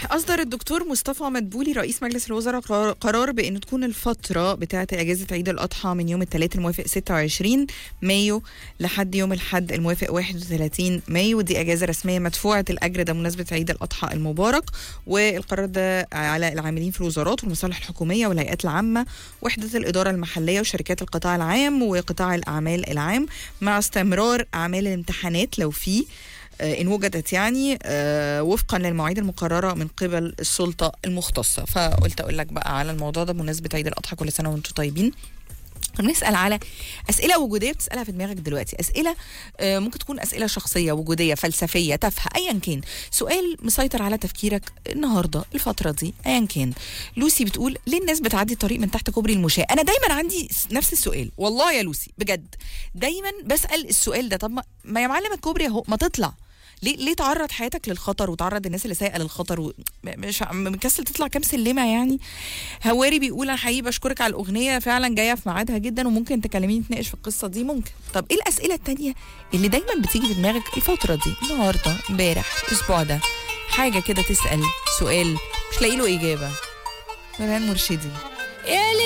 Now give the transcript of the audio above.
أصدر الدكتور مصطفى مدبولي رئيس مجلس الوزراء قرار- قرار بأن تكون الفترة بتاعة أجازة عيد الأضحى من يوم الثلاث الموافق 26 مايو لحد يوم الحد الموافق 31 مايو دي أجازة رسمية مدفوعة الأجر ده بمناسبة عيد الأضحى المبارك والقرار ده على العاملين في الوزارات والمصالح الحكومية والهيئات العامة وحدة الإدارة المحلية وشركات القطاع العام وقطاع الأعمال العام مع استمرار أعمال الامتحانات لو في آه، إن وجدت يعني آه، وفقا للمواعيد المقررة من قبل السلطة المختصة فقلت أقول لك بقى على الموضوع ده بمناسبة عيد الأضحى كل سنة وأنتم طيبين بنسأل على أسئلة وجودية بتسألها في دماغك دلوقتي أسئلة آه، ممكن تكون أسئلة شخصية وجودية فلسفية تافهة أيا كان سؤال مسيطر على تفكيرك النهاردة الفترة دي أيا كان لوسي بتقول ليه الناس بتعدي الطريق من تحت كوبري المشاة أنا دايما عندي س- نفس السؤال والله يا لوسي بجد دايما بسأل السؤال ده طب ما- ما يا معلم الكوبري اهو ما تطلع ليه ليه تعرض حياتك للخطر وتعرض الناس اللي سايقه للخطر و... م- مش ع- مكسل تطلع كام سلمه يعني هواري بيقول انا حقيقي بشكرك على الاغنيه فعلا جايه في ميعادها جدا وممكن تكلميني نتناقش في القصه دي ممكن طب ايه الاسئله التانية اللي دايما بتيجي في دماغك الفتره دي النهارده امبارح الاسبوع ده حاجه كده تسال سؤال مش لاقي له اجابه مريان مرشدي يا